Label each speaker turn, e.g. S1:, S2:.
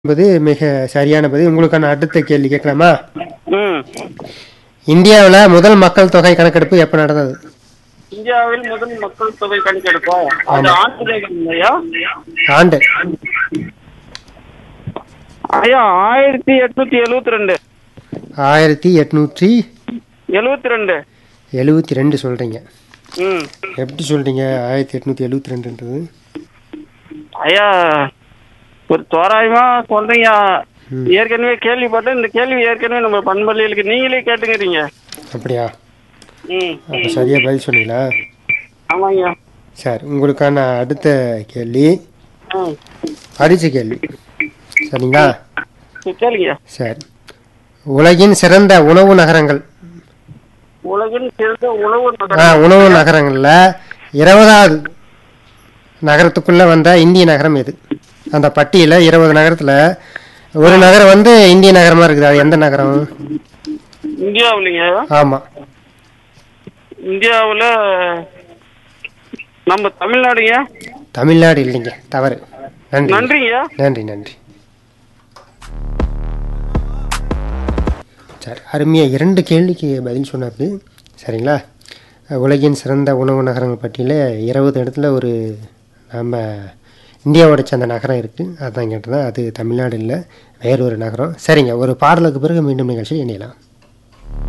S1: என்பது மிக சரியான பதில் உங்களுக்கான அடுத்த கேள்வி கேட்கலாமா
S2: ம்
S1: இந்தியாவில் முதல் மக்கள் தொகை கணக்கெடுப்பு எப்போ நடந்தது
S2: இந்தியாவில் முதல் மக்கள் தொகை கணக்கெடுப்பா அது ஆண்டு ரேகம் இல்லையா
S1: ஆண்டு
S2: ஐயா ஆயிரத்தி எட்நூத்தி எழுவத்தி ரெண்டு
S1: ஆயிரத்தி எட்நூற்றி
S2: எழுவத்தி ரெண்டு
S1: எழுபத்தி ரெண்டு சொல்கிறீங்க
S2: ம்
S1: எப்படி சொல்கிறீங்க ஆயிரத்தி எட்நூற்றி எழுபத்தி ரெண்டுன்றது
S2: ஐயா ஒரு தோராயமா சொல்றீங்க
S1: ம்.
S2: ஏற்கனவே கேள்விப்பட்டேன் இந்த கேள்வி ஏற்கனவே நம்ம பண்பள்ளிகளுக்கு நீங்களே கேட்டுக்கிறீங்க
S1: அப்படியா
S2: ம்
S1: அப்போ சரியாக பதில் சொன்னீங்களா
S2: ஆமாங்கய்யா
S1: சரி உங்களுக்கான அடுத்த கேள்வி
S2: ம்
S1: பரிசு கேள்வி சரிங்களா
S2: சரி, கேளுங்க
S1: சரி உலகின் சிறந்த உணவு நகரங்கள்
S2: உலகின் சிறந்த உணவு
S1: ஆ,
S2: நகரம்
S1: உணவு நகரங்களில் இருபதாவது நகரத்துக்குள்ள வந்த இந்திய நகரம் எது அந்த பட்டியலில் இருபது நகரத்தில் ஒரு நகரம் வந்து இந்திய நகரமா இருக்குது அது எந்த நகரம்
S2: இந்தியாவிலங்க
S1: ஆமாம்
S2: இந்தியாவில் நம்ம தமிழ்நாடுங்க
S1: தமிழ்நாடு இல்லைங்க தவறு நன்றி
S2: நன்றிங்க
S1: நன்றி நன்றி சரி அருமையாக இரண்டு கேள்விக்கு பதில் சொன்னாப்பு சரிங்களா உலகின் சிறந்த உணவு நகரங்கள் பட்டியலில் இருபது இடத்துல ஒரு நம்ம இந்தியாவோட சேர்ந்த நகரம் இருக்குது அதான் கேட்டதான் அது தமிழ்நாடு இல்லை வேற ஒரு நகரம் சரிங்க ஒரு பாடலுக்கு பிறகு மீண்டும் நிகழ்ச்சி இணையலாம்